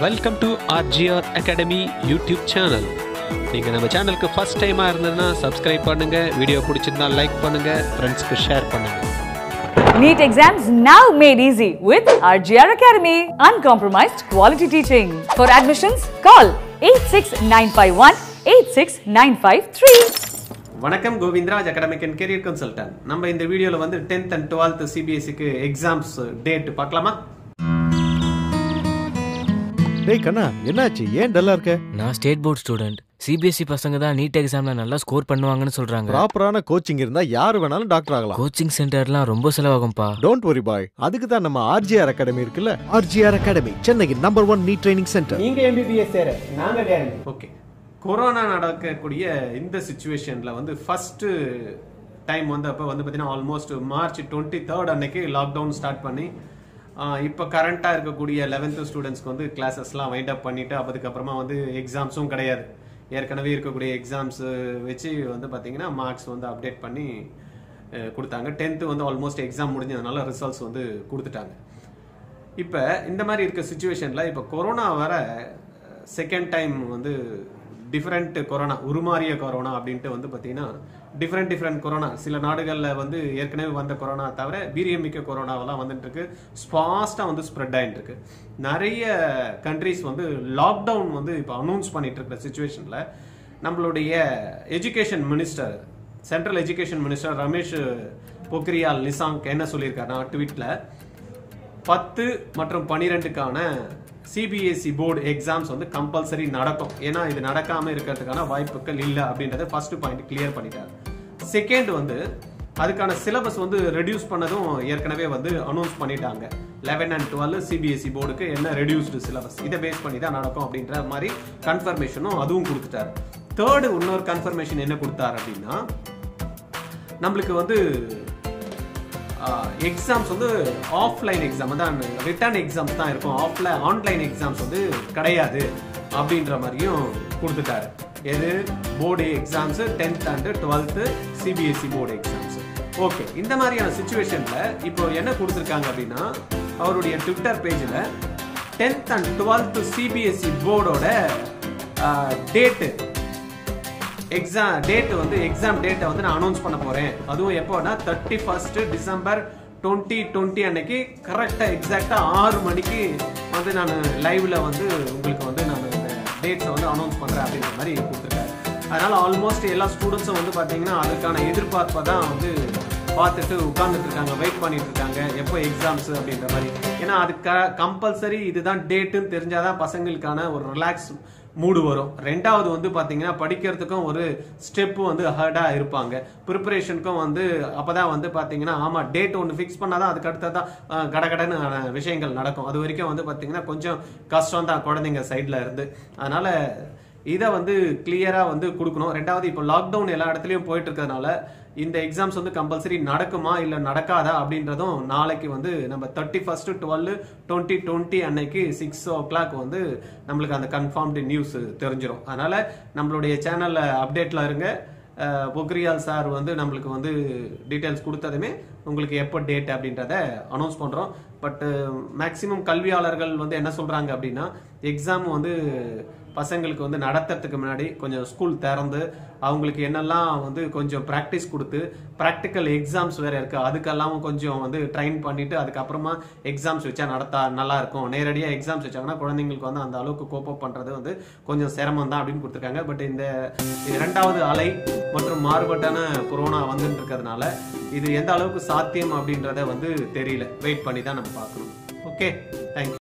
Welcome to RGR academy YouTube channel நீங்கள் நம்ம சேனலுக்கு ஃபர்ஸ்ட் டைமாக இருந்ததுன்னா சப்ஸ்கிரைப் பண்ணுங்கள் வீடியோ பிடிச்சிருந்தா லைக் பண்ணுங்கள் ஃப்ரெண்ட்ஸ்க்கு ஷேர் பண்ணுங்கள் NEET exams now made easy with RGR Academy. Uncompromised quality teaching. For admissions, call 86951 86953. வணக்கம் Govindaraj academic and career consultant நம்ம இந்த வீடியோல வந்து டென்த் அண்ட் டுவெல்த் சிபிஎஸ்சிக்கு எக்ஸாம்ஸ் டேட் பார்க்கலாமா டேய் கண்ணா என்னாச்சு ஏன் டல்லா இருக்க நான் ஸ்டேட் போர்ட் ஸ்டூடெண்ட் சிபிஎஸ்சி பசங்க தான் நீட் எக்ஸாம்ல நல்லா ஸ்கோர் பண்ணுவாங்கன்னு சொல்றாங்க ப்ராப்பரான கோச்சிங் இருந்தா யாரு வேணாலும் டாக்டர் ஆகலாம் கோச்சிங் சென்டர்லாம் ரொம்ப செலவாகும்பா டோன்ட் வரி பாய் அதுக்கு தான் நம்ம ஆர்ஜிஆர் அகாடமி இருக்குல்ல ஆர்ஜிஆர் அகாடமி சென்னையின் number one NEET training centre நீங்க எம்பிபிஎஸ் சேர நாங்க கேரண்டி ஓகே கொரோனா நடக்கக்கூடிய இந்த சுச்சுவேஷன்ல வந்து ஃபர்ஸ்ட் டைம் வந்து அப்போ வந்து பார்த்தீங்கன்னா ஆல்மோஸ்ட் மார்ச் டுவெண்ட்டி தேர்ட் அன்னைக்கு லாக்டவுன் ஸ்டார்ட் பண்ணி இப்போ கரண்ட்டாக இருக்கக்கூடிய லெவன்த்து ஸ்டூடெண்ட்ஸ்க்கு வந்து கிளாஸஸ்லாம் வைண்ட் அப் பண்ணிட்டு அதுக்கப்புறமா வந்து எக்ஸாம்ஸும் கிடையாது ஏற்கனவே இருக்கக்கூடிய எக்ஸாம்ஸ் வச்சு வந்து பார்த்தீங்கன்னா மார்க்ஸ் வந்து அப்டேட் பண்ணி அஹ், கொடுத்தாங்க டென்த்து வந்து ஆல்மோஸ்ட் எக்ஸாம் முடிஞ்சதுனால ரிசல்ட்ஸ் வந்து கொடுத்துட்டாங்க இப்போ இந்த மாதிரி இருக்க சுச்சுவேஷனில் இப்போ கொரோனா வர செகண்ட் டைம் வந்து டிஃப்ரெண்ட் கொரோனா உருமாறிய கொரோனா அப்படின்ட்டு வந்து பார்த்தீங்கன்னா டிஃப்ரெண்ட் டிஃப்ரெண்ட் கொரோனா சில நாடுகளில் வந்து ஏற்கனவே வந்த கொரோனா தவிர வீரியமிக்க கொரோனாவெல்லாம் வந்துட்டு இருக்கு ஃபாஸ்ட்டாக வந்து ஸ்ப்ரெட் ஆகிட்டு இருக்கு நிறைய கண்ட்ரிஸ் வந்து லாக்டவுன் வந்து இப்போ அனௌன்ஸ் பண்ணிட்டு இருக்கிற சுச்சுவேஷனில் நம்மளுடைய education minister central education minister Ramesh Pokhriyal Nishank என்ன சொல்லியிருக்காருன்னா ட்வீட்டில் பத்து மற்றும் பனிரெண்டுக்கான சிபிஎஸ்இ போர்டு எக்ஸாம்ஸ் வந்து கம்பல்சரி நடக்கும் ஏன்னா இது நடக்காம இருக்கிறதுக்கான வாய்ப்புகள் இல்லை அப்படின்றத ஃபர்ஸ்ட் பாயிண்ட் கிளியர் பண்ணிட்டார் செகண்ட் வந்து அதுக்கான சிலபஸ் வந்து ரெடியூஸ் பண்ணதும் ஏற்கனவே வந்து அனௌன்ஸ் பண்ணிட்டாங்க லெவன் அண்ட் டுவெல் சிபிஎஸ்இ போர்டுக்கு என்ன ரெடியூஸ்டு சிலபஸ் இதை பேஸ் பண்ணி தான் நடக்கும் அப்படின்ற மாதிரி கன்ஃபர்மேஷனும் அதுவும் கொடுத்துட்டாரு தேர்டு இன்னொரு கன்ஃபர்மேஷன் என்ன கொடுத்தாரு அப்படின்னா நம்மளுக்கு வந்து எக்ஸாம்ஸ் வந்து ஆஃப்லைன் எக்ஸாம் தான் ரிட்டர்ன் எக்ஸாம்ஸ் தான் இருக்கும் ஆஃப்லைன் ஆன்லைன் எக்ஸாம்ஸ் வந்து கிடையாது அப்படின்ற மாதிரியும் கொடுத்துட்டாரு எது board exams tenth and twelfth CBSE board exams okay இந்த மாதிரியான சுச்சுவேஷன்ல இப்போ என்ன கொடுத்துருக்காங்க அப்படின்னா அவருடைய ட்விட்டர் பேஜில் டென்த் அண்ட் டுவெல்த் சிபிஎஸ்சி போர்டோட டேட்டு எக்ஸாம் டேட் வந்து எக்ஸாம் டேட்டை வந்து நான் அனௌன்ஸ் பண்ண போறேன் அதுவும் எப்போனா thirty first December twenty twenty அன்னைக்கு கரெக்டாக எக்ஸாக்டாக ஆறு மணிக்கு வந்து நான் லைவ்ல வந்து உங்களுக்கு வந்து நான் இந்த டேட்ஸை வந்து அனௌன்ஸ் பண்றேன் அப்படின்ற மாதிரி கொடுத்துருக்காரு அதனால ஆல்மோஸ்ட் எல்லா ஸ்டூடெண்ட்ஸும் வந்து பார்த்தீங்கன்னா அதுக்கான எதிர்பார்ப்பை தான் வந்து பார்த்துட்டு உட்கார்ந்துட்டு இருக்காங்க வெயிட் பண்ணிட்டு இருக்காங்க எப்போ எக்ஸாம்ஸ் அப்படின்ற மாதிரி ஏன்னா அதுக்கு கம்பல்சரி இதுதான் டேட்டுன்னு தெரிஞ்சாதான் பசங்களுக்கான ஒரு ரிலாக்ஸ் மூடு வரும் ரெண்டாவது வந்து பாத்தீங்கன்னா படிக்கிறதுக்கும் ஒரு ஸ்டெப் வந்து ஹர்டா இருப்பாங்க ப்ரிப்பரேஷனுக்கும் வந்து அப்பதான் வந்து பாத்தீங்கன்னா ஆமா டேட் ஒன்று ஃபிக்ஸ் பண்ணாதான் அதுக்கு அடுத்ததான் அஹ், கடகடன்னு அஹ், விஷயங்கள் நடக்கும் அது வரைக்கும் வந்து பாத்தீங்கன்னா கொஞ்சம் கஷ்டம் தான் குழந்தைங்க சைட்ல இருந்து அதனால இதை வந்து கிளியரா வந்து கொடுக்கணும் ரெண்டாவது இப்போ லாக்டவுன் எல்லா இடத்துலயும் போயிட்டு இருக்கிறதுனால இந்த எக்ஸாம்ஸ் வந்து கம்பல்சரி நடக்குமா இல்ல நடக்காதா அப்படின்றதும் நாளைக்கு வந்து நம்ம thirty first twelve twenty twenty அன்னைக்கு சிக்ஸ் ஓ கிளாக் வந்து நம்மளுக்கு அந்த கன்ஃபார்ம்டு நியூஸ் தெரிஞ்சிடும் அதனால நம்மளுடைய சேனல்ல அப்டேட்ல இருங்க அஹ், பொக்ரியால் சார் வந்து நம்மளுக்கு வந்து டீட்டெயில்ஸ் கொடுத்ததுமே உங்களுக்கு எப்போ டேட் அப்படின்றத அனௌன்ஸ் பண்றோம் பட் மேக்சிமம் கல்வியாளர்கள் வந்து என்ன சொல்றாங்க அப்படின்னா எக்ஸாம் வந்து பசங்களுக்கு வந்து நடத்துறதுக்கு முன்னாடி கொஞ்சம் ஸ்கூல் திறந்து அவங்களுக்கு என்னெல்லாம் வந்து கொஞ்சம் ப்ராக்டிஸ் கொடுத்து ப்ராக்டிக்கல் எக்ஸாம்ஸ் வேற இருக்கு அதுக்கெல்லாம் கொஞ்சம் வந்து ட்ரைன் பண்ணிட்டு அதுக்கப்புறமா எக்ஸாம்ஸ் வச்சா நடத்தா நல்லா இருக்கும் நேரடியாக எக்ஸாம்ஸ் வச்சாங்கன்னா குழந்தைங்களுக்கு வந்து அந்த அளவுக்கு கோப்பப் பண்றது வந்து கொஞ்சம் சிரமம் தான் அப்படின்னு கொடுத்துருக்காங்க பட் இந்த இரண்டாவது அலை மற்றும் மாறுபட்டான கொரோனா வந்துட்டு இருக்கிறதுனால இது எந்த அளவுக்கு சாத்தியம் அப்படின்றத வந்து தெரியல வெயிட் பண்ணி தான் நம்ம பார்க்கணும் ஓகே தேங்க்யூ